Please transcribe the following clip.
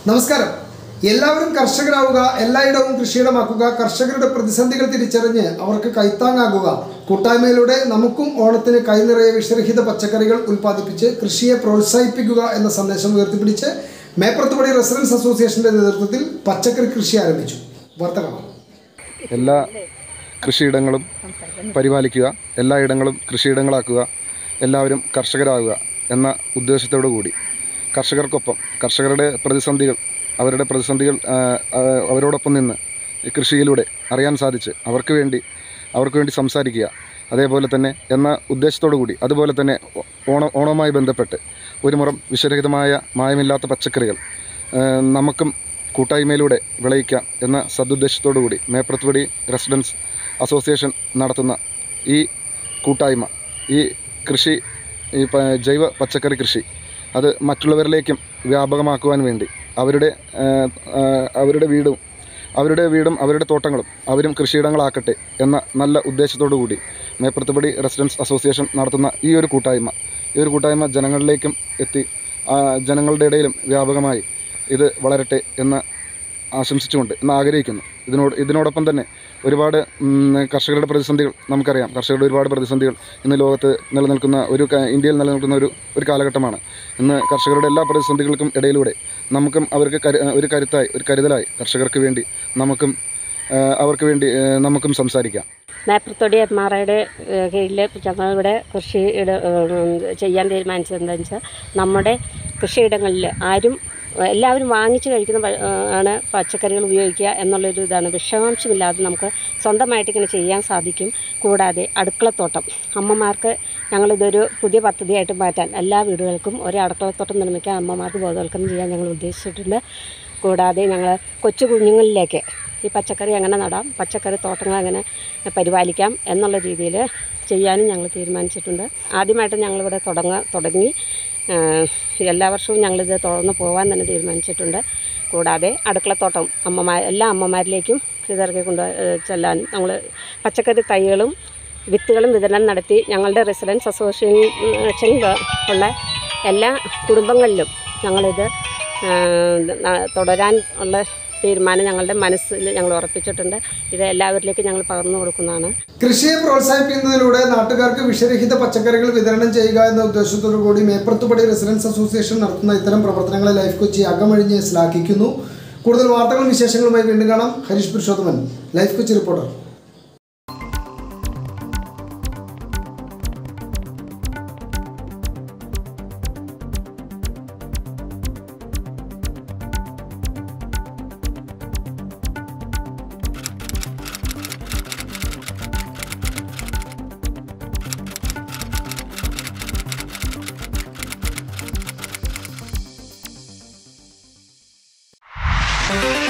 നമസ്കാരം എല്ലാവരും കർഷകരാവുക എല്ലായിടവും കൃഷിയിടമാക്കുക കർഷകരുടെ പ്രതിസന്ധികൾ തിരിച്ചറിഞ്ഞ് അവർക്ക് കൈത്താങ്ങാകുക കൂട്ടായ്മയിലൂടെ നമുക്കും ഓണത്തിന് കൈനിറയെ വിഷരഹിത പച്ചക്കറികൾ ഉൽപ്പാദിപ്പിച്ച് കൃഷിയെ പ്രോത്സാഹിപ്പിക്കുക എന്ന സന്ദേശം ഉയർത്തിപ്പിടിച്ച് മേപ്പുറത്തുപടി റെസിഡൻസ് അസോസിയേഷന്റെ നേതൃത്വത്തിൽ പച്ചക്കറി കൃഷി ആരംഭിച്ചു വാർത്ത കാണാം എല്ലാ കൃഷിയിടങ്ങളും പരിപാലിക്കുക എല്ലായിടങ്ങളും കൃഷിയിടങ്ങളാക്കുക എല്ലാവരും കർഷകരാകുക എന്ന ഉദ്ദേശത്തോടു കൂടി കർഷകർക്കൊപ്പം കർഷകരുടെ പ്രതിസന്ധികൾ അവരുടെ പ്രതിസന്ധികൾ ആ, ആ, അവരോടൊപ്പം നിന്ന് ഈ കൃഷിയിലൂടെ അറിയാൻ സാധിച്ച് അവർക്ക് വേണ്ടി അവർക്ക് വേണ്ടി സംസാരിക്കുക അതേപോലെ തന്നെ എന്ന ഉദ്ദേശത്തോടു കൂടി അതുപോലെ തന്നെ ഓ- ഓണം ഓണവുമായി ബന്ധപ്പെട്ട് ഒരു മുറം വിഷരഹിതമായ മായമില്ലാത്ത പച്ചക്കറികൾ ആ, നമുക്കും കൂട്ടായ്മയിലൂടെ വിളയിക്കാം എന്ന സതുദ്ദേശത്തോടു കൂടി മേപ്പുറത്തുപടി റെസിഡൻസ് അസോസിയേഷൻ നടത്തുന്ന ഈ കൂട്ടായ്മ ഈ കൃഷി ഈ പ- ജൈവ പച്ചക്കറി കൃഷി അത് മറ്റുള്ളവരിലേക്കും വ്യാപകമാക്കുവാൻ വേണ്ടി അവരുടെ ആ, ആ, അവരുടെ വീടും അവരുടെ വീടും അവരുടെ തോട്ടങ്ങളും അവരും കൃഷിയിടങ്ങളാക്കട്ടെ എന്ന നല്ല ഉദ്ദേശത്തോടു കൂടി മേപ്പുറത്തുപടി റെസിഡൻസ് അസോസിയേഷൻ നടത്തുന്ന ഈ ഒരു കൂട്ടായ്മ ഈ ഒരു കൂട്ടായ്മ ജനങ്ങളിലേക്കും എത്തി ആ, ജനങ്ങളുടെ ഇടയിലും വ്യാപകമായി ഇത് വളരട്ടെ എന്ന് ആശംസിച്ചുകൊണ്ട് എന്ന് ആഗ്രഹിക്കുന്നു ഇതിനോട് ഇതിനോടൊപ്പം തന്നെ ഒരുപാട് ഉം, കർഷകരുടെ പ്രതിസന്ധികൾ നമുക്കറിയാം കർഷകരുടെ ഒരുപാട് പ്രതിസന്ധികൾ ഇന്ന് ലോകത്ത് നിലനിൽക്കുന്ന ഒരു ക- ഇന്ത്യയിൽ നിലനിൽക്കുന്ന ഒരു ഒരു കാലഘട്ടമാണ് ഇന്ന് കർഷകരുടെ എല്ലാ പ്രതിസന്ധികൾക്കും ഇടയിലൂടെ നമുക്കും അവർക്ക് കരു ഒരു കരുത്തായി ഒരു കരുതലായി കർഷകർക്ക് വേണ്ടി നമുക്കും ആ, അവർക്ക് വേണ്ടി ആ, നമുക്കും സംസാരിക്കാം മേപ്പുറത്തൊടി എം ആർ ഐയുടെ കീഴിൽ ഞങ്ങളിവിടെ കൃഷി ഇട ഉം, ചെയ്യാൻ തീരുമാനിച്ചത് എന്താണെന്ന് വെച്ചാൽ നമ്മുടെ കൃഷിയിടങ്ങളിൽ ആരും എല്ലാവരും വാങ്ങിച്ച് കഴിക്കുന്ന പ- ആണ് പച്ചക്കറികൾ ഉപയോഗിക്കുക എന്നുള്ളൊരു ഇതാണ് വിഷാംശമില്ലാതെ നമുക്ക് സ്വന്തമായിട്ട് ഇങ്ങനെ ചെയ്യാൻ സാധിക്കും കൂടാതെ അടുക്കളത്തോട്ടം അമ്മമാർക്ക് ഞങ്ങളിതൊരു പുതിയ പദ്ധതിയായിട്ട് മാറ്റാൻ എല്ലാ വീടുകൾക്കും ഒരു അടുക്കളത്തോട്ടം നിർമ്മിക്കാൻ അമ്മമാർക്ക് ബോധവൽക്കരണം ചെയ്യാൻ ഞങ്ങൾ ഉദ്ദേശിച്ചിട്ടുണ്ട് കൂടാതെ ഞങ്ങൾ കൊച്ചു കുഞ്ഞുങ്ങളിലേക്ക് ഈ പച്ചക്കറി എങ്ങനെ നടാം പച്ചക്കറി തോട്ടങ്ങൾ എങ്ങനെ പരിപാലിക്കാം എന്നുള്ള രീതിയിൽ ചെയ്യാനും ഞങ്ങൾ തീരുമാനിച്ചിട്ടുണ്ട് ആദ്യമായിട്ട് ഞങ്ങളിവിടെ തുടങ്ങ തുടങ്ങി ആ, എല്ലാ വർഷവും ഞങ്ങളിത് തുറന്ന് പോകാൻ തന്നെ തീരുമാനിച്ചിട്ടുണ്ട് കൂടാതെ അടുക്കളത്തോട്ടം അമ്മമാർ എല്ലാ അമ്മമാരിലേക്കും ഇതിറക്കി കൊണ്ട് ചെല്ലാനും ഞങ്ങൾ പച്ചക്കറി തൈകളും വിത്തുകളും വിതരണം നടത്തി ഞങ്ങളുടെ റെസിഡൻസ് അസോസിയേഷൻ ഉള്ള എല്ലാ കുടുംബങ്ങളിലും ഞങ്ങളിത് ആ, ന- തുടരാൻ ഉള്ള തീരുമാനം ഞങ്ങളുടെ മനസ്സിൽ ഞങ്ങൾ ഉറപ്പിച്ചിട്ടുണ്ട് ഇത് എല്ലാവരിലേക്കും ഞങ്ങൾ പകർന്നു കൊടുക്കുന്നതാണ് കൃഷിയെ പ്രോത്സാഹിപ്പിക്കുന്നതിലൂടെ നാട്ടുകാർക്ക് വിഷരഹിത പച്ചക്കറികൾ വിതരണം ചെയ്യുക എന്ന ഉദ്ദേശത്തോടു കൂടി മേപ്പുറത്തുപടി റെസിഡൻസ് അസോസിയേഷൻ നടത്തുന്ന ഇത്തരം പ്രവർത്തനങ്ങളെ ലൈഫ് കൊച്ചി അകമഴിഞ്ഞ് ശ്ലാഘിക്കുന്നു കൂടുതൽ വാർത്തകളും വിശേഷങ്ങളുമായി വീണ്ടും കാണാം Harish Purushothaman Life Kochi reporter Thank